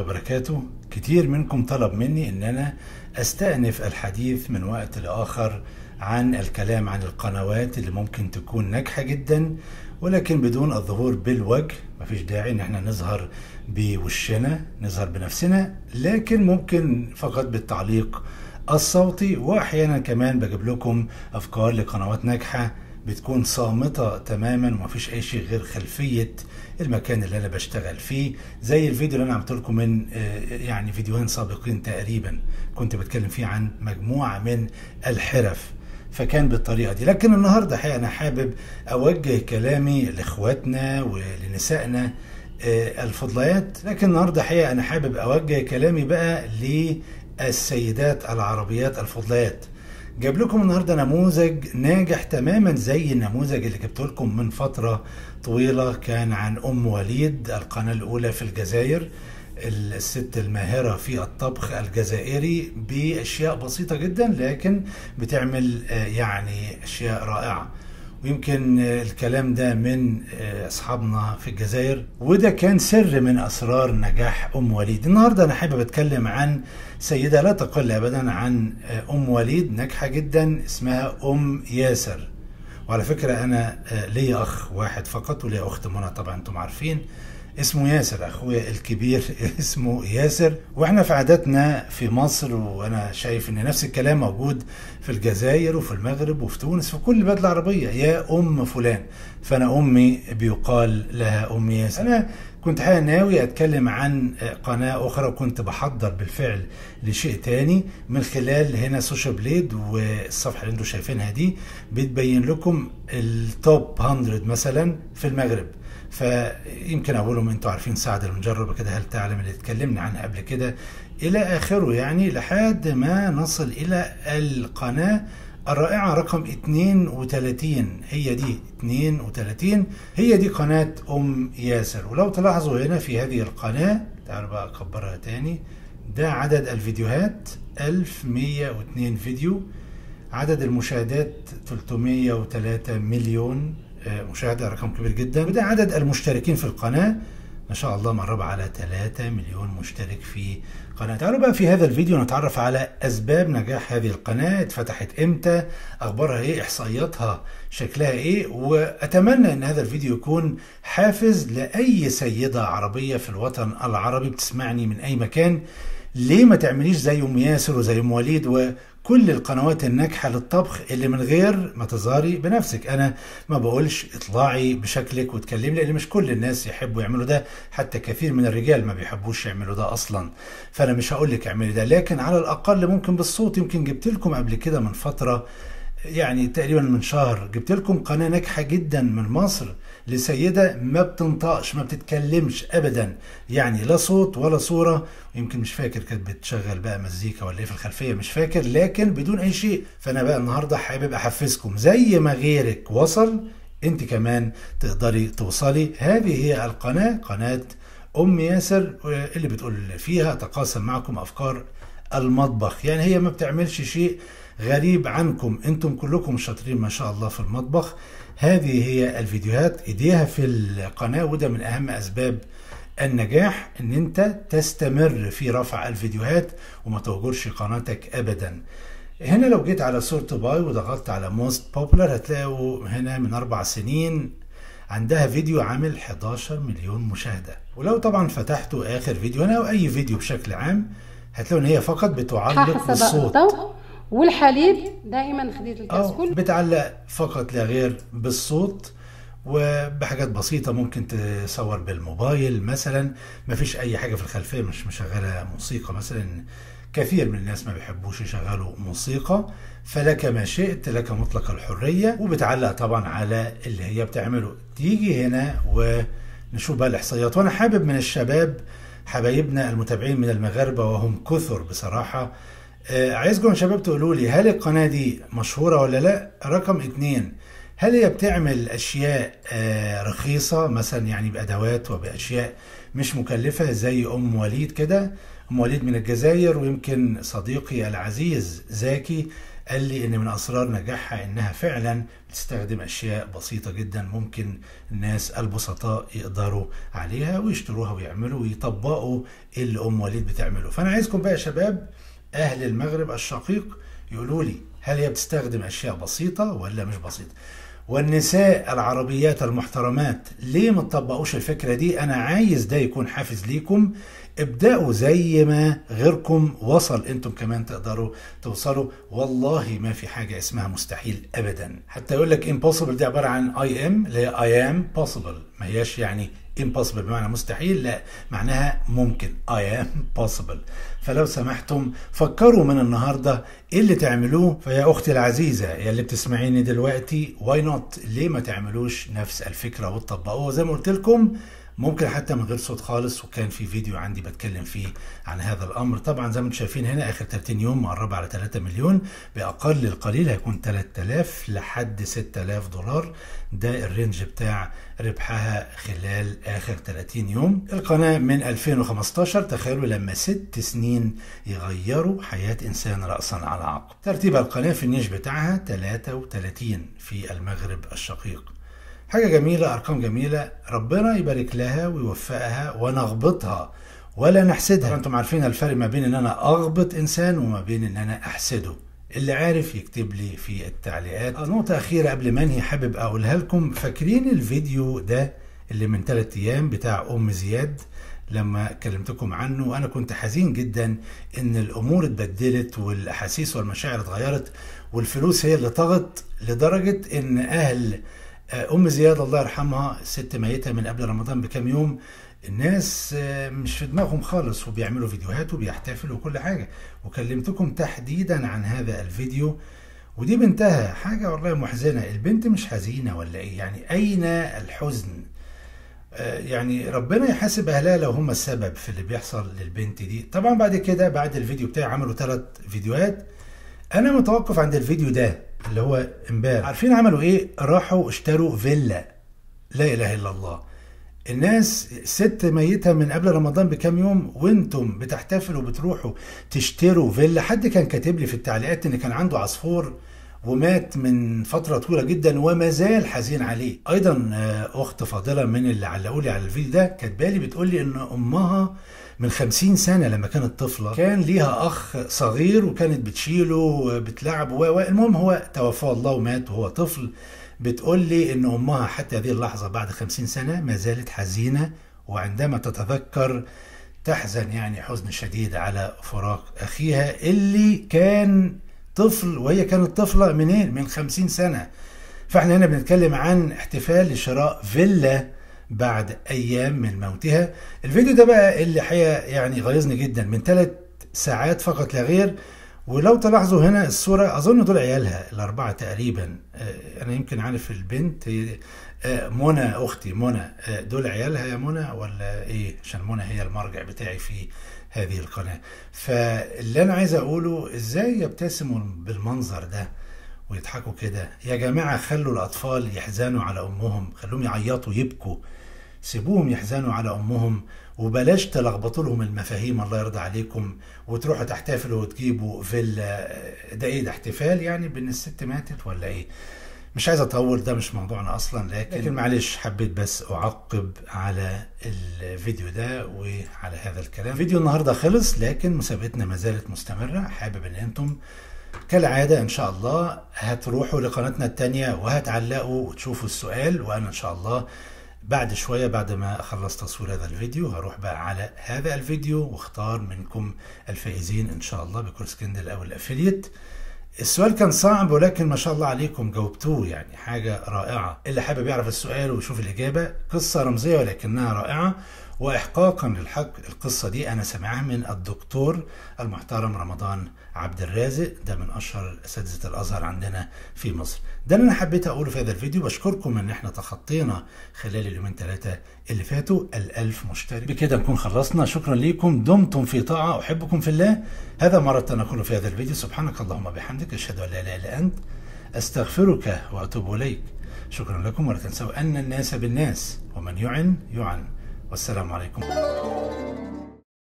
وبركاته كتير منكم طلب مني ان انا استأنف الحديث من وقت لآخر عن الكلام عن القنوات اللي ممكن تكون ناجحة جدا ولكن بدون الظهور بالوجه مفيش داعي ان احنا نظهر بوشنا نظهر بنفسنا لكن ممكن فقط بالتعليق الصوتي واحيانا كمان بجيب لكم افكار لقنوات ناجحه بتكون صامتة تماما ومفيش أي شيء غير خلفية المكان اللي أنا بشتغل فيه زي الفيديو اللي أنا عملت لكم من يعني فيديوهين سابقين تقريبا كنت بتكلم فيه عن مجموعة من الحرف فكان بالطريقة دي لكن النهاردة حقيقة أنا حابب أوجه كلامي لإخواتنا ولنسائنا الفضليات لكن النهاردة حقيقة أنا حابب أوجه كلامي بقى للسيدات العربيات الفضليات جاب لكم النهارده نموذج ناجح تماما زي النموذج اللي جبته لكم من فتره طويله كان عن ام وليد القناه الاولى في الجزائر الست الماهرة في الطبخ الجزائري بأشياء بسيطة جدا لكن بتعمل يعني أشياء رائعة ويمكن الكلام ده من أصحابنا في الجزائر وده كان سر من أسرار نجاح أم وليد النهاردة أنا حابب أتكلم عن سيدة لا تقل أبدا عن أم وليد ناجحة جدا اسمها أم ياسر وعلى فكرة أنا ليا أخ واحد فقط وليا أخت منى طبعا أنتم عارفين اسمه ياسر اخويا الكبير اسمه ياسر واحنا في عاداتنا في مصر وانا شايف ان نفس الكلام موجود في الجزائر وفي المغرب وفي تونس في كل البلاد العربيه يا ام فلان فانا امي بيقال لها ام ياسر انا كنت حقيقة ناوي اتكلم عن قناة اخرى وكنت بحضر بالفعل لشيء تاني من خلال هنا سوشيال بليد والصفحة اللي انتم شايفينها دي بتبين لكم التوب 100 مثلا في المغرب فيمكن اولهم انتوا عارفين سعد المجرب كده هل تعلم اللي اتكلمنا عنها قبل كده الى اخره يعني لحد ما نصل الى القناه الرائعة رقم 32 هي دي 32 هي دي قناة أم ياسر ولو تلاحظوا هنا في هذه القناة تعالوا بقى أكبرها تاني ده عدد الفيديوهات 1102 فيديو عدد المشاهدات 303 مليون مشاهدة رقم كبير جدا وده عدد المشتركين في القناة ما شاء الله مرب على 3 مليون مشترك في قناة تعالوا بقى في هذا الفيديو نتعرف على أسباب نجاح هذه القناة اتفتحت إمتى أخبارها إيه إحصائياتها شكلها إيه وأتمنى أن هذا الفيديو يكون حافز لأي سيدة عربية في الوطن العربي بتسمعني من أي مكان ليه ما تعمليش زي ام ياسر وزي ام وليد وكل القنوات الناجحه للطبخ اللي من غير ما تظهري بنفسك انا ما بقولش اطلعي بشكلك وتكلمي لان مش كل الناس يحبوا يعملوا ده حتى كثير من الرجال ما بيحبوش يعملوا ده اصلا فانا مش هقول لك اعملي ده لكن على الاقل ممكن بالصوت يمكن جبت لكم قبل كده من فتره يعني تقريبا من شهر جبت لكم قناه ناجحه جدا من مصر لسيده ما بتنطقش ما بتتكلمش ابدا يعني لا صوت ولا صوره يمكن مش فاكر كانت بتشغل بقى مزيكا ولا ايه في الخلفيه مش فاكر لكن بدون اي شيء فانا بقى النهارده حابب احفزكم زي ما غيرك وصل انت كمان تقدري توصلي هذه هي القناه قناه ام ياسر اللي بتقول فيها اتقاسم معكم افكار المطبخ يعني هي ما بتعملش شيء غريب عنكم انتم كلكم شاطرين ما شاء الله في المطبخ هذه هي الفيديوهات ايديها في القناة وده من اهم اسباب النجاح ان انت تستمر في رفع الفيديوهات وما تهجرش قناتك ابدا هنا لو جيت على صورة باي وضغطت على موست بوبولار هتلاقوا هنا من اربع سنين عندها فيديو عامل 11 مليون مشاهدة ولو طبعا فتحتوا اخر فيديو هنا او اي فيديو بشكل عام هتلاقوا ان هي فقط بتعلق بالصوت والحليب دائما خديت الكسكول بتعلق فقط لا غير بالصوت وبحاجات بسيطة ممكن تصور بالموبايل مثلا ما فيش أي حاجة في الخلفية مش مشغلة موسيقى مثلا كثير من الناس ما بيحبوش يشغلوا موسيقى فلك ما شئت لك مطلق الحرية وبتعلق طبعا على اللي هي بتعمله تيجي هنا ونشوف بقى الإحصائيات وأنا حابب من الشباب حبايبنا المتابعين من المغاربة وهم كثر بصراحة آه عايزكم يا شباب تقولوا لي هل القناة دي مشهورة ولا لا؟ رقم اتنين هل هي بتعمل أشياء آه رخيصة مثلا يعني بأدوات وبأشياء مش مكلفة زي أم وليد كده أم وليد من الجزائر ويمكن صديقي العزيز زاكي قال لي ان من اسرار نجاحها انها فعلا بتستخدم اشياء بسيطه جدا ممكن الناس البسطاء يقدروا عليها ويشتروها ويعملوا ويطبقوا اللي ام وليد بتعمله فانا عايزكم بقى يا شباب اهل المغرب الشقيق يقولوا لي هل هي بتستخدم اشياء بسيطه ولا مش بسيطه والنساء العربيات المحترمات ليه ما تطبقوش الفكره دي انا عايز ده يكون حافز ليكم ابدأوا زي ما غيركم وصل انتم كمان تقدروا توصلوا والله ما في حاجة اسمها مستحيل ابدا حتى يقول لك impossible دي عبارة عن I am اللي هي I am possible ما هياش يعني impossible بمعنى مستحيل لا معناها ممكن I am possible فلو سمحتم فكروا من النهاردة ايه اللي تعملوه فيا اختي العزيزة يا اللي بتسمعيني دلوقتي why not ليه ما تعملوش نفس الفكرة وتطبقوها زي ما قلت لكم ممكن حتى من غير صوت خالص وكان في فيديو عندي بتكلم فيه عن هذا الامر طبعا زي ما انتم شايفين هنا اخر 30 يوم مقربه على 3 مليون باقل القليل هيكون 3000 لحد 6000 دولار ده الرينج بتاع ربحها خلال اخر 30 يوم القناه من 2015 تخيلوا لما ست سنين يغيروا حياه انسان راسا على عقب ترتيب القناه في النيش بتاعها 33 في المغرب الشقيق حاجة جميلة أرقام جميلة ربنا يبارك لها ويوفقها ونغبطها ولا نحسدها أنتم عارفين الفرق ما بين أن أنا أغبط إنسان وما بين أن أنا أحسده اللي عارف يكتب لي في التعليقات نقطة أخيرة قبل ما أنهي حابب أقولها لكم فاكرين الفيديو ده اللي من ثلاثة أيام بتاع أم زياد لما كلمتكم عنه أنا كنت حزين جدا إن الأمور اتبدلت والأحاسيس والمشاعر اتغيرت والفلوس هي اللي طغت لدرجة إن أهل ام زياد الله يرحمها ست ميته من قبل رمضان بكام يوم الناس مش في دماغهم خالص وبيعملوا فيديوهات وبيحتفلوا وكل حاجه وكلمتكم تحديدا عن هذا الفيديو ودي بنتها حاجه والله محزنه البنت مش حزينه ولا ايه يعني اين الحزن يعني ربنا يحاسب اهلها لو هم السبب في اللي بيحصل للبنت دي طبعا بعد كده بعد الفيديو بتاعي عملوا ثلاث فيديوهات انا متوقف عند الفيديو ده اللي هو امبارح عارفين عملوا ايه راحوا اشتروا فيلا لا اله الا الله الناس ست ميتة من قبل رمضان بكام يوم وانتم بتحتفلوا بتروحوا تشتروا فيلا حد كان كاتب لي في التعليقات ان كان عنده عصفور ومات من فترة طويلة جدا وما زال حزين عليه ايضا اخت فاضلة من اللي علقوا لي على الفيديو ده كاتبالي بتقول لي ان امها من خمسين سنة لما كانت طفلة كان ليها أخ صغير وكانت بتشيله بتلعب و المهم هو توفاه الله ومات وهو طفل بتقول لي إن أمها حتى هذه اللحظة بعد خمسين سنة ما زالت حزينة وعندما تتذكر تحزن يعني حزن شديد على فراق أخيها اللي كان طفل وهي كانت طفلة منين؟ من خمسين سنة فاحنا هنا بنتكلم عن احتفال لشراء فيلا بعد ايام من موتها الفيديو ده بقى اللي حقيقه يعني غيظني جدا من ثلاث ساعات فقط لا غير ولو تلاحظوا هنا الصوره اظن دول عيالها الاربعه تقريبا انا يمكن عارف البنت منى اختي منى دول عيالها يا منى ولا ايه عشان منى هي المرجع بتاعي في هذه القناه فاللي انا عايز اقوله ازاي يبتسموا بالمنظر ده ويضحكوا كده يا جماعه خلوا الاطفال يحزنوا على امهم خلوهم يعيطوا يبكوا سيبوهم يحزنوا على امهم وبلاش تلخبطوا لهم المفاهيم الله يرضى عليكم وتروحوا تحتفلوا وتجيبوا فيلا ده ايه ده احتفال يعني بان الست ماتت ولا ايه مش عايز اطول ده مش موضوعنا اصلا لكن, لكن معلش حبيت بس اعقب على الفيديو ده وعلى هذا الكلام فيديو النهارده خلص لكن مسابقتنا ما زالت مستمره حابب ان انتم كالعادة إن شاء الله هتروحوا لقناتنا التانية وهتعلقوا وتشوفوا السؤال وأنا إن شاء الله بعد شوية بعد ما أخلص تصوير هذا الفيديو هروح بقى على هذا الفيديو واختار منكم الفائزين إن شاء الله بكورس كندل أو الأفليت السؤال كان صعب ولكن ما شاء الله عليكم جاوبتوه يعني حاجة رائعة اللي حابب يعرف السؤال ويشوف الإجابة قصة رمزية ولكنها رائعة واحقاقا للحق القصه دي انا سامعها من الدكتور المحترم رمضان عبد الرازق ده من اشهر اساتذه الازهر عندنا في مصر ده اللي انا حبيت اقوله في هذا الفيديو بشكركم ان احنا تخطينا خلال اليومين ثلاثه اللي فاتوا الألف مشترك بكده نكون خلصنا شكرا لكم دمتم في طاعه احبكم في الله هذا ما اردت ان اقوله في هذا الفيديو سبحانك اللهم وبحمدك اشهد ان لا اله الا انت استغفرك واتوب اليك شكرا لكم ولا تنسوا ان الناس بالناس ومن يعن يعن والسلام عليكم